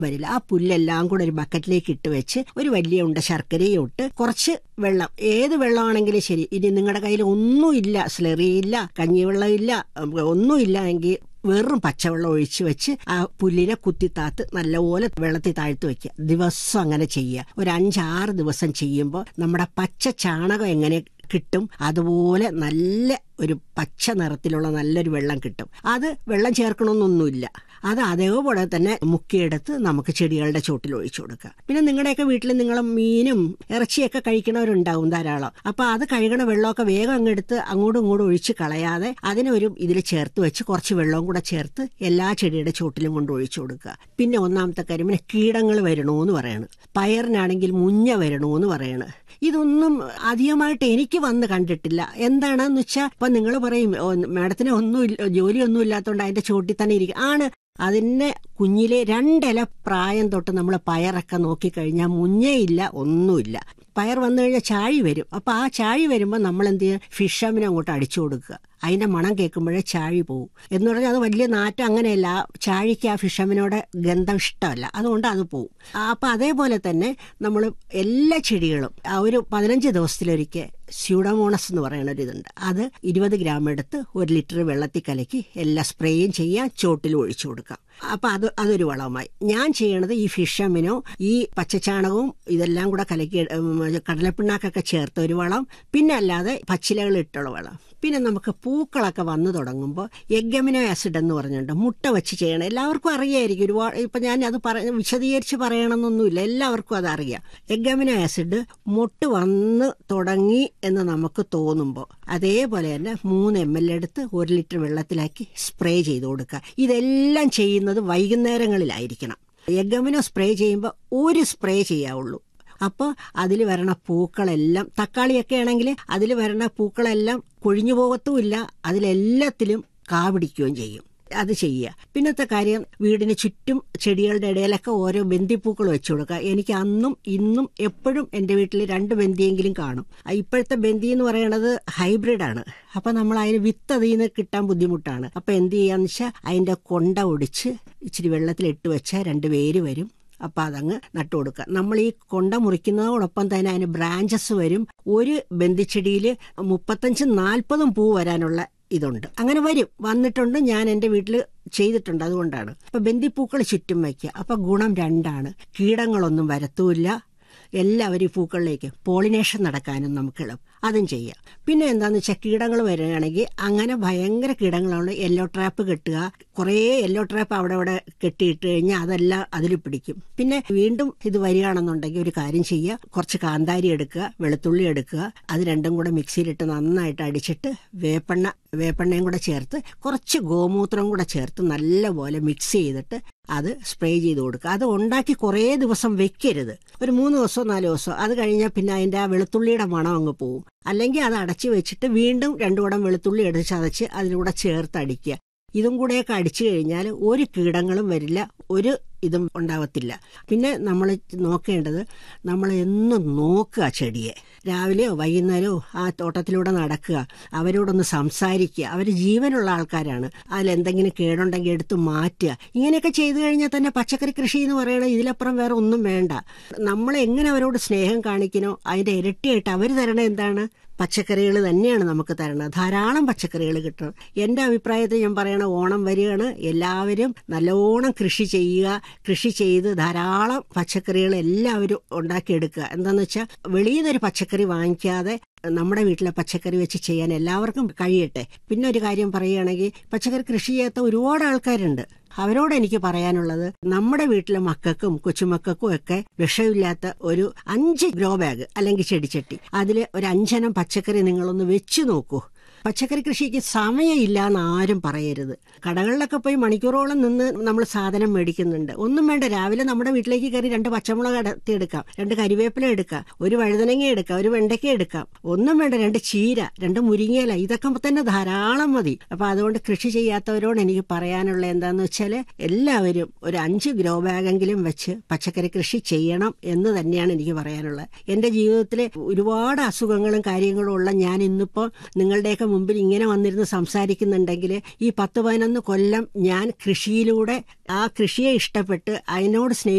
വരില്ല ആ പുല്ലെല്ലാം കൂടെ ഒരു ബക്കറ്റിലേക്ക് ഇട്ട് വെച്ച് ഒരു വലിയ ഉണ്ട ശർക്കരയും ഇട്ട് കുറച്ച് വെള്ളം ഏത് വെള്ളമാണെങ്കിലും ശരി ഇനി നിങ്ങളുടെ കയ്യിൽ ഒന്നുമില്ല സ്ലെറിയില്ല കഞ്ഞിവെള്ളമില്ല ഉം, ഒന്നുമില്ല എങ്കിൽ വെറും പച്ചവെള്ളം ഒഴിച്ച് വെച്ച് ആ പുല്ലിനെ കുത്തിത്താത്ത് നല്ലപോലെ വെള്ളത്തിൽ താഴ്ത്തി വെക്കുക ദിവസം അങ്ങനെ ചെയ്യുക ഒരു അഞ്ചാറ് ദിവസം ചെയ്യുമ്പോൾ നമ്മുടെ പച്ച ചാണകം എങ്ങനെ കിട്ടും അതുപോലെ നല്ല ഒരു പച്ച നിറത്തിലുള്ള നല്ലൊരു വെള്ളം കിട്ടും അത് വെള്ളം ചേർക്കണമെന്നൊന്നുമില്ല അത് അതേപോലെ തന്നെ മുക്കിയെടുത്ത് നമുക്ക് ചെടികളുടെ ചോട്ടിൽ ഒഴിച്ചു കൊടുക്കുക പിന്നെ നിങ്ങളുടെയൊക്കെ വീട്ടിൽ നിങ്ങൾ മീനും ഇറച്ചിയൊക്കെ കഴിക്കണവരുണ്ടാവും ധാരാളം അപ്പൊ അത് കഴുകണ വെള്ളമൊക്കെ വേഗം അങ്ങെടുത്ത് അങ്ങോട്ടും ഇങ്ങോട്ടും ഒഴിച്ച് കളയാതെ അതിനെ ഒരു ഇതിൽ ചേർത്ത് വെച്ച് കുറച്ച് വെള്ളവും കൂടെ ചേർത്ത് എല്ലാ ചെടിയുടെ ചോട്ടിലും കൊണ്ട് ഒഴിച്ചു കൊടുക്കുക പിന്നെ ഒന്നാമത്തെ കാര്യം പിന്നെ കീടങ്ങൾ വരണോന്ന് പറയണ് പയറിനാണെങ്കിൽ മുഞ്ഞ വരണോന്ന് പറയണ് ഇതൊന്നും അധികമായിട്ട് എനിക്ക് വന്ന് കണ്ടിട്ടില്ല എന്താണെന്ന് വെച്ചാൽ ഇപ്പൊ നിങ്ങൾ പറയും "ഓ, മാഡത്തിന് ഒന്നും ഇല്ല ജോലിയൊന്നും ഇല്ലാത്തതുകൊണ്ട് അതിന്റെ ചോട്ടിൽ തന്നെ ഇരിക്കും ആണ് അതിനെ കുഞ്ഞിലെ രണ്ടില പ്രായം തൊട്ട് നമ്മൾ പയറൊക്കെ നോക്കിക്കഴിഞ്ഞാൽ മുഞ്ഞയില്ല ഒന്നുമില്ല പയർ വന്നു കഴിഞ്ഞാൽ ചാഴി വരും അപ്പൊ ആ ചാഴി വരുമ്പോൾ നമ്മൾ എന്ത് ചെയ്യുക ഫിഷമിനെ അങ്ങോട്ട് അടിച്ചു കൊടുക്കുക അതിന്റെ മണം കേൾക്കുമ്പോഴേ ചാഴി പോകും എന്ന് പറഞ്ഞാൽ അത് വലിയ നാറ്റം അങ്ങനെയല്ല ആ ചാഴിക്ക് ആ ഫിഷമിനോട് ഗന്ധം ഇഷ്ടമല്ല അതുകൊണ്ട് അത് പോവും ആ, അപ്പൊ അതേപോലെ തന്നെ നമ്മൾ എല്ലാ ചെടികളും ആ ഒരു പതിനഞ്ച് ദിവസത്തിലൊരിക്കൽ സ്യൂഡോമോണസ് എന്ന് പറയുന്ന ഒരു ഇതുണ്ട് അത് ഇരുപത് ഗ്രാം എടുത്ത് ഒരു ലിറ്റർ വെള്ളത്തിൽ കലക്കി എല്ലാ സ്പ്രേയും ചെയ്യാൻ ചോട്ടിൽ ഒഴിച്ചു കൊടുക്കാം അപ്പൊ അത് അതൊരു വളമായി ഞാൻ ചെയ്യണത് ഈ ഫിഷമിനോ ഈ പച്ചച്ചാണകവും ഇതെല്ലാം കൂടെ കലക്കി ഉം, കടലപ്പിണ്ണാക്കൊക്കെ ചേർത്ത ഒരു വളം പിന്നെ അല്ലാതെ പച്ചിലകൾ ഇട്ടുള്ള വളം പിന്നെ നമുക്ക് പൂക്കളൊക്കെ വന്നു തുടങ്ങുമ്പോൾ എഗമിനോ ആസിഡ് എന്ന് പറഞ്ഞിട്ടുണ്ട് മുട്ട വെച്ച് ചെയ്യണം എല്ലാവർക്കും അറിയായിരിക്കും ഒരുപാട് ഇപ്പൊ ഞാൻ അത് പറ വിശദീകരിച്ച് പറയണമെന്നൊന്നുമില്ല എല്ലാവർക്കും അത് അറിയാം എഗമിനോ ആസിഡ് മുട്ട് വന്ന് തുടങ്ങി എന്ന് നമുക്ക് തോന്നുമ്പോൾ അതേപോലെ തന്നെ മൂന്ന് എം എൽ എടുത്ത് ഒരു ലിറ്റർ വെള്ളത്തിലാക്കി സ്പ്രേ ചെയ്ത് കൊടുക്കുക ഇതെല്ലാം ചെയ്യുന്നത് വൈകുന്നേരങ്ങളിലായിരിക്കണം എഗമിനോ സ്പ്രേ ചെയ്യുമ്പോൾ ഒരു സ്പ്രേ ചെയ്യാവുള്ളൂ അപ്പോൾ അതിൽ വരണ പൂക്കളെല്ലാം തക്കാളിയൊക്കെ ആണെങ്കിൽ അതിൽ വരണ പൂക്കളെല്ലാം കൊഴിഞ്ഞു പോകത്തുമില്ല അതിലെല്ലാത്തിലും കാ പിടിക്കുകയും ചെയ്യും അത് ചെയ്യുക പിന്നത്തെ കാര്യം വീടിന് ചുറ്റും ചെടികളുടെ ഇടയിലൊക്കെ ഓരോ ബന്ദിപ്പൂക്കൾ വെച്ചു കൊടുക്കുക എനിക്ക് അന്നും ഇന്നും എപ്പോഴും എൻ്റെ വീട്ടിൽ രണ്ട് ബന്ദിയെങ്കിലും കാണും ആ ഇപ്പോഴത്തെ ബന്ദി എന്ന് പറയുന്നത് ഹൈബ്രിഡ് ആണ് അപ്പൊ നമ്മൾ അതിന് വിത്ത് അതിൽ നിന്ന് കിട്ടാൻ ബുദ്ധിമുട്ടാണ് അപ്പൊ എന്ത് ചെയ്യാന്ന് വെച്ചാൽ അതിന്റെ കൊണ്ട ഒടിച്ച് ഇച്ചിരി വെള്ളത്തിൽ ഇട്ട് വെച്ചാൽ രണ്ട് വേര് വരും അപ്പം അതങ്ങ് നട്ടു കൊടുക്കുക നമ്മൾ ഈ കൊണ്ട മുറിക്കുന്നതോടൊപ്പം തന്നെ അതിന് ബ്രാഞ്ചസ് വരും ഒരു ബന്ദിച്ചെടിയിൽ മുപ്പത്തഞ്ചും നാൽപ്പതും പൂ വരാനുള്ള ഇതുണ്ട് അങ്ങനെ വരും വന്നിട്ടുണ്ട് ഞാൻ എൻ്റെ വീട്ടിൽ ചെയ്തിട്ടുണ്ട് അതുകൊണ്ടാണ് അപ്പൊ ബന്ദിപ്പൂക്കൾ ചുറ്റും വയ്ക്കുക അപ്പൊ ഗുണം രണ്ടാണ് കീടങ്ങളൊന്നും വരത്തുമില്ല എല്ലാവരും ഈ പൂക്കളിലേക്ക് പോളിനേഷൻ നടക്കാനും നമുക്ക് എളുപ്പം അതും ചെയ്യാം പിന്നെ എന്താന്ന് വെച്ചാൽ കീടങ്ങൾ വരികയാണെങ്കിൽ അങ്ങനെ ഭയങ്കര കീടങ്ങളാണ് യെല്ലോ ട്രാപ്പ് കെട്ടുക കുറേ യെല്ലോ ട്രാപ്പ് അവിടെ അവിടെ കെട്ടിയിട്ട് കഴിഞ്ഞാൽ അതെല്ലാം അതിൽ പിടിക്കും പിന്നെ വീണ്ടും ഇത് വരികയാണെന്നുണ്ടെങ്കിൽ ഒരു കാര്യം ചെയ്യുക കുറച്ച് കാന്താരി എടുക്കുക വെളുത്തുള്ളി എടുക്കുക അത് രണ്ടും കൂടെ മിക്സിയിലിട്ട് നന്നായിട്ട് അടിച്ചിട്ട് വേപ്പെണ്ണ വേപ്പെണ്ണയും കൂടെ ചേർത്ത് കുറച്ച് ഗോമൂത്രം കൂടെ ചേർത്ത് നല്ലപോലെ മിക്സ് ചെയ്തിട്ട് അത് സ്പ്രേ ചെയ്ത് കൊടുക്കുക അത് ഉണ്ടാക്കി കുറേ ദിവസം വെക്കരുത് ഒരു മൂന്ന് ദിവസമോ നാല് ദിവസമോ അത് കഴിഞ്ഞാൽ പിന്നെ അതിൻ്റെ ആ വെളുത്തുള്ളിയുടെ മണം അങ്ങ് പോവും അല്ലെങ്കിൽ അത് അടച്ചു വെച്ചിട്ട് വീണ്ടും രണ്ടു കുടം വെളുത്തുള്ളി എടുത്ത് ചതച്ച് അതിലൂടെ ചേർത്ത് അടിക്കുക ഇതും കൂടെയൊക്കെ അടിച്ചു കഴിഞ്ഞാൽ ഒരു കീടങ്ങളും വരില്ല ഒരു ഇതും ഉണ്ടാവത്തില്ല പിന്നെ നമ്മൾ നോക്കേണ്ടത് നമ്മൾ എന്നും നോക്കുക ചെടിയെ രാവിലെയോ വൈകുന്നേരമോ ആ തോട്ടത്തിലൂടെ നടക്കുക അവരോടൊന്ന് സംസാരിക്കുക അവർ ജീവനുള്ള ആൾക്കാരാണ് അതിലെന്തെങ്കിലും കേടുണ്ടെങ്കിൽ എടുത്ത് മാറ്റുക ഇങ്ങനെയൊക്കെ ചെയ്തു കഴിഞ്ഞാൽ തന്നെ പച്ചക്കറി കൃഷി എന്ന് പറയുന്നത് ഇതിലപ്പുറം വേറെ ഒന്നും വേണ്ട നമ്മൾ എങ്ങനെ അവരോട് സ്നേഹം കാണിക്കണോ അതിന്റെ ഇരട്ടിയായിട്ട് അവർ തരണത് എന്താണ് പച്ചക്കറികൾ തന്നെയാണ് നമുക്ക് തരണത് ധാരാളം പച്ചക്കറികൾ കിട്ടണം എൻ്റെ അഭിപ്രായത്തിൽ ഞാൻ പറയണ ഓണം വരികയാണ് എല്ലാവരും നല്ലോണം കൃഷി ചെയ്യുക കൃഷി ചെയ്ത് ധാരാളം പച്ചക്കറികൾ എല്ലാവരും ഉണ്ടാക്കിയെടുക്കുക എന്താന്ന് വെച്ചാൽ വെളിയിൽ നിന്നൊരു പച്ചക്കറി വാങ്ങിക്കാതെ നമ്മുടെ വീട്ടിലെ പച്ചക്കറി വെച്ച് ചെയ്യാൻ എല്ലാവർക്കും കഴിയട്ടെ പിന്നെ ഒരു കാര്യം പറയുകയാണെങ്കിൽ പച്ചക്കറി കൃഷി ചെയ്യാത്ത ഒരുപാട് ആൾക്കാരുണ്ട് അവരോട് എനിക്ക് പറയാനുള്ളത് നമ്മുടെ വീട്ടിലെ മക്കൾക്കും കൊച്ചുമക്കൾക്കും ഒക്കെ വിഷമില്ലാത്ത ഒരു അഞ്ച് ഗ്രോ ബാഗ് അല്ലെങ്കിൽ ചെടിച്ചട്ടി അതിൽ ഒരു അഞ്ചെണ്ണം പച്ചക്കറി നിങ്ങളൊന്ന് വെച്ചു നോക്കൂ പച്ചക്കറി കൃഷിക്ക് സമയമില്ല എന്ന് ആരും പറയരുത് കടകളിലൊക്കെ പോയി മണിക്കൂറോളം നിന്ന് നമ്മൾ സാധനം മേടിക്കുന്നുണ്ട് ഒന്നും വേണ്ട രാവിലെ നമ്മുടെ വീട്ടിലേക്ക് കയറി രണ്ട് പച്ചമുളക് അടത്തി എടുക്കാം രണ്ട് കരിവേപ്പില എടുക്കാം ഒരു വഴുതനങ്ങ എടുക്കാം ഒരു വെണ്ടയ്ക്ക എടുക്കാം ഒന്നും വേണ്ട രണ്ട് ചീര രണ്ട് മുരിങ്ങയില ഇതൊക്കെ തന്നെ ധാരാളം മതി അപ്പൊ അതുകൊണ്ട് കൃഷി ചെയ്യാത്തവരോട് എനിക്ക് പറയാനുള്ള എന്താന്ന് വെച്ചാൽ എല്ലാവരും ഒരു അഞ്ച് ഗ്രോ ബാഗെങ്കിലും വെച്ച് പച്ചക്കറി കൃഷി ചെയ്യണം എന്ന് തന്നെയാണ് എനിക്ക് പറയാനുള്ളത് എന്റെ ജീവിതത്തിലെ ഒരുപാട് അസുഖങ്ങളും കാര്യങ്ങളും ഉള്ള ഞാൻ ഇന്നിപ്പോ നിങ്ങളുടെയൊക്കെ മുമ്പിൽ ഇങ്ങനെ വന്നിരുന്ന് സംസാരിക്കുന്നുണ്ടെങ്കിൽ ഈ പത്ത് പതിനൊന്ന് കൊല്ലം ഞാൻ കൃഷിയിലൂടെ ആ കൃഷിയെ ഇഷ്ടപ്പെട്ട് അതിനോട് സ്നേഹി